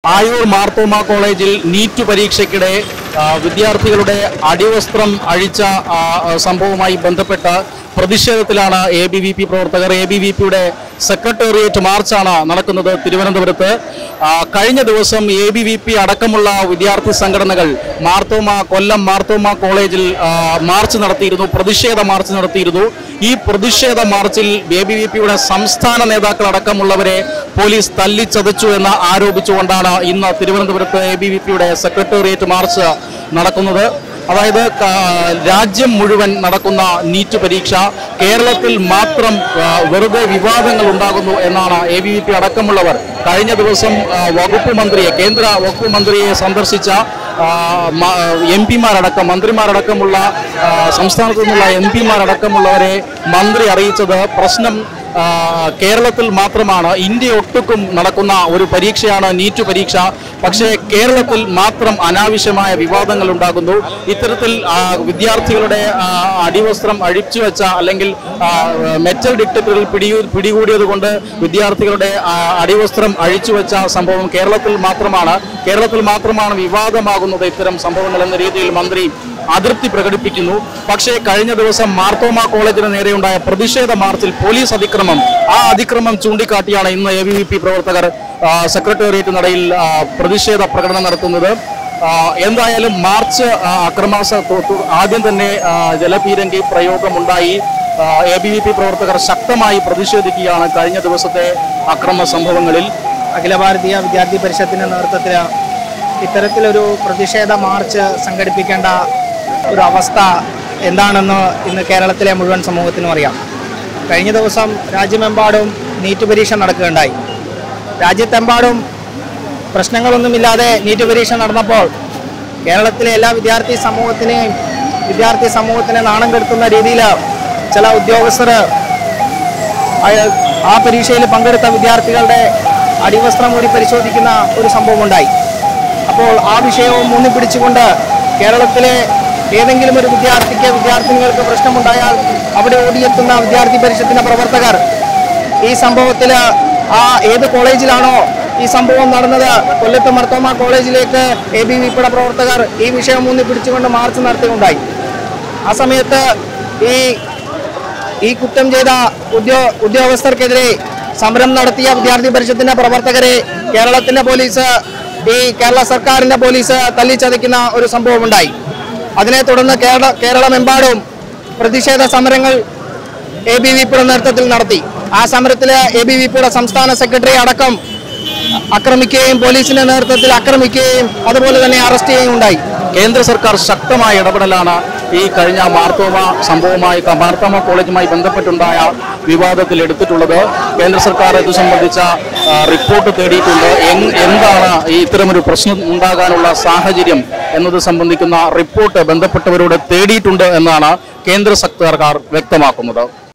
ആയൂർ മാർത്തോമ കോളേജിൽ നീറ്റ് പരീക്ഷയ്ക്കിടെ ആ, വിദ്യാർത്ഥികളുടെ അടിവസ്ത്രം അഴിച്ച ആ, ആ, സംഭവവുമായി ബന്ധപ്പെട്ട പ്രതിഷേധത്തിലാണ് എ ബി വി പി പ്രവർത്തകർ എ ബി വി പിയുടെ സെക്രട്ടേറിയറ്റ് മാർച്ചാണ് നടക്കുന്നത് തിരുവനന്തപുരത്ത് ആ, കഴിഞ്ഞ ദിവസം എ ബി വി പി അടക്കമുള്ള വിദ്യാർത്ഥി സംഘടനകൾ മാർത്തോമ കൊല്ലം മാർത്തോമ കോളേജിൽ ആ, മാർച്ച് നടത്തിയിരുന്നു പ്രതിഷേധ മാർച്ച് നടത്തിയിരുന്നു ഈ പ്രതിഷേധ മാർച്ചിൽ എ ബി വി പിയുടെ സംസ്ഥാന നേതാക്കൾ അടക്കമുള്ളവരെ പോലീസ് തല്ലിച്ചതച്ചു എന്ന് ആരോപിച്ചുകൊണ്ടാണ് ഇന്ന് തിരുവനന്തപുരത്ത് എ ബി വി പിയുടെ സെക്രട്ടേറിയറ്റ് മാർച്ച് നടക്കുന്നത് അതായത് ക- രാജ്യം മുഴുവൻ നടക്കുന്ന നീറ്റ് പരീക്ഷ കേരളത്തിൽ മാത്രം ആ, വെറുതെ വിവാദങ്ങൾ ഉണ്ടാകുന്നു എന്നാണ് എ ബി വി പി അടക്കമുള്ളവർ കഴിഞ്ഞ ദിവസം ആ, വകുപ്പ് മന്ത്രിയെ കേന്ദ്ര വകുപ്പ് മന്ത്രിയെ സന്ദർശിച്ച എം പിമാരടക്കം മന്ത്രിമാരടക്കമുള്ള ആ, സംസ്ഥാനത്തു നിന്നുള്ള എം പിമാരടക്കമുള്ളവരെ മന്ത്രി അറിയിച്ചത് പ്രശ്നം ആ, കേരളത്തിൽ മാത്രമാണ് ഇന്ത്യ ഒട്ടുക്കും നടക്കുന്ന ഒരു പരീക്ഷയാണ് നീറ്റ് പരീക്ഷ പക്ഷേ കേരളത്തിൽ മാത്രം അനാവശ്യമായ വിവാദങ്ങൾ ഉണ്ടാകുന്നു ഇത്തരത്തിൽ ആ, വിദ്യാർത്ഥികളുടെ ആ, അടിവസ്ത്രം അഴിച്ചു വെച്ച അല്ലെങ്കിൽ ആ, മെറ്റൽ ഡിറ്റക്ടറിൽ പിടി പിടികൂടിയത് കൊണ്ട് വിദ്യാർത്ഥികളുടെ ആ, അടിവസ്ത്രം അഴിച്ചു വെച്ച സംഭവം കേരളത്തിൽ മാത്രമാണ് കേരളത്തിൽ മാത്രമാണ് വിവാദമാകുന്നത് ഇത്തരം സംഭവങ്ങൾ എന്ന രീതിയിൽ മന്ത്രി അതൃപ്തി പ്രകടിപ്പിക്കുന്നു പക്ഷേ കഴിഞ്ഞ ദിവസം മാർത്തോമ കോളേജിന് നേരെയുണ്ടായ പ്രതിഷേധ മാർച്ചിൽ പോലീസ് അതിക്രമം ആ അതിക്രമം ചൂണ്ടിക്കാട്ടിയാണ് ഇന്ന് എ ബി വി പി പ്രവർത്തകർ ആ, സെക്രട്ടേറിയറ്റ് നടയിൽ ആ, പ്രതിഷേധ പ്രകടനം നടത്തുന്നത് ആ, എന്തായാലും മാർച്ച് ആ, അക്രമാസ തു- തു- ആദ്യം തന്നെ ആ, ജലപീരങ്കി പ്രയോഗമുണ്ടായി എ ബി വി പി പ്രവർത്തകർ ശക്തമായി പ്രതിഷേധിക്കുകയാണ് കഴിഞ്ഞ ദിവസത്തെ അക്രമ സംഭവങ്ങളിൽ അഖില ഭാരതീയ വിദ്യാർത്ഥി പരിഷത്തിന്റെ നേതൃത്വത്തിൽ ഇത്തരത്തിലൊരു പ്രതിഷേധ മാർച്ച് സംഘടിപ്പിക്കേണ്ട ഒരു അവസ്ഥ എന്താണെന്ന് ഇന്ന് കേരളത്തിലെ മുഴുവൻ സമൂഹത്തിനും അറിയാം കഴിഞ്ഞ ദിവസം രാജ്യമെമ്പാടും നീറ്റ് പരീക്ഷ നടക്കുകയുണ്ടായി രാജ്യത്തെമ്പാടും പ്രശ്നങ്ങളൊന്നുമില്ലാതെ നീറ്റ് പരീക്ഷ നടന്നപ്പോൾ കേരളത്തിലെ എല്ലാ വിദ്യാർത്ഥി സമൂഹത്തിനെയും വിദ്യാർത്ഥി സമൂഹത്തിനെ നാണം കെടുത്തുന്ന രീതിയിൽ ചില ഉദ്യോഗസ്ഥർ അയ- ആ പരീക്ഷയിൽ പങ്കെടുത്ത വിദ്യാർത്ഥികളുടെ അടിവസ്ത്രം കൂടി പരിശോധിക്കുന്ന ഒരു സംഭവം ഉണ്ടായി അപ്പോൾ ആ വിഷയവും മുന്നിപ്പിടിച്ചുകൊണ്ട് കേരളത്തിലെ ഏതെങ്കിലും ഒരു വിദ്യാർത്ഥിക്ക് വിദ്യാർത്ഥിനികൾക്ക് പ്രശ്നമുണ്ടായാൽ അവിടെ ഓടിയെത്തുന്ന വിദ്യാർത്ഥി പരിഷത്തിന്റെ പ്രവർത്തകർ ഈ സംഭവത്തിൽ ആ ഏത് കോളേജിലാണോ ഈ സംഭവം നടന്നത് കൊല്ലത്ത് മർത്തോമ കോളേജിലേക്ക് എ ബി വി പിയുടെ പ്രവർത്തകർ ഈ വിഷയം മുന്നിപ്പിടിച്ചുകൊണ്ട് മാർച്ച് നടത്തുകയുണ്ടായി ആ സമയത്ത് ഈ ഈ കുറ്റം ചെയ്ത ഉദ്യോ ഉദ്യോഗസ്ഥർക്കെതിരെ സമരം നടത്തിയ വിദ്യാർത്ഥി പരിഷത്തിന്റെ പ്രവർത്തകരെ കേരളത്തിന്റെ പോലീസ് ഈ കേരള സർക്കാരിന്റെ പോലീസ് തല്ലിച്ചതയ്ക്കുന്ന ഒരു സംഭവം ഉണ്ടായി അതിനെ തുടർന്ന് കേരള കേരളമെമ്പാടും പ്രതിഷേധ സമരങ്ങൾ എ ബി വി പിയുടെ നേതൃത്വത്തിൽ നടത്തി ആ സമരത്തിൽ എ ബി വി പിയുടെ സംസ്ഥാന സെക്രട്ടറി അടക്കം ആക്രമിക്കുകയും പോലീസിന്റെ നേതൃത്വത്തിൽ ആക്രമിക്കുകയും അതുപോലെ തന്നെ അറസ്റ്റ് ചെയ്യുകയും ഉണ്ടായി കേന്ദ്ര സർക്കാർ ശക്തമായ ഇടപെടലാണ് ഈ കഴിഞ്ഞ മാർത്തോമ സംഭവവുമായി മാർത്തോമ കോളേജുമായി ബന്ധപ്പെട്ടുണ്ടായ വിവാദത്തിൽ എടുത്തിട്ടുള്ളത് കേന്ദ്ര സർക്കാർ ഇത് സംബന്ധിച്ച ആ, റിപ്പോർട്ട് തേടിയിട്ടുണ്ട് എങ്- എന്താണ് ഈ ഇത്തരമൊരു പ്രശ്നം ഉണ്ടാകാനുള്ള സാഹചര്യം എന്നത് സംബന്ധിക്കുന്ന റിപ്പോർട്ട് ബന്ധപ്പെട്ടവരോട് തേടിയിട്ടുണ്ട് എന്നാണ് കേന്ദ്ര സർക്കാർ വ്യക്തമാക്കുന്നത്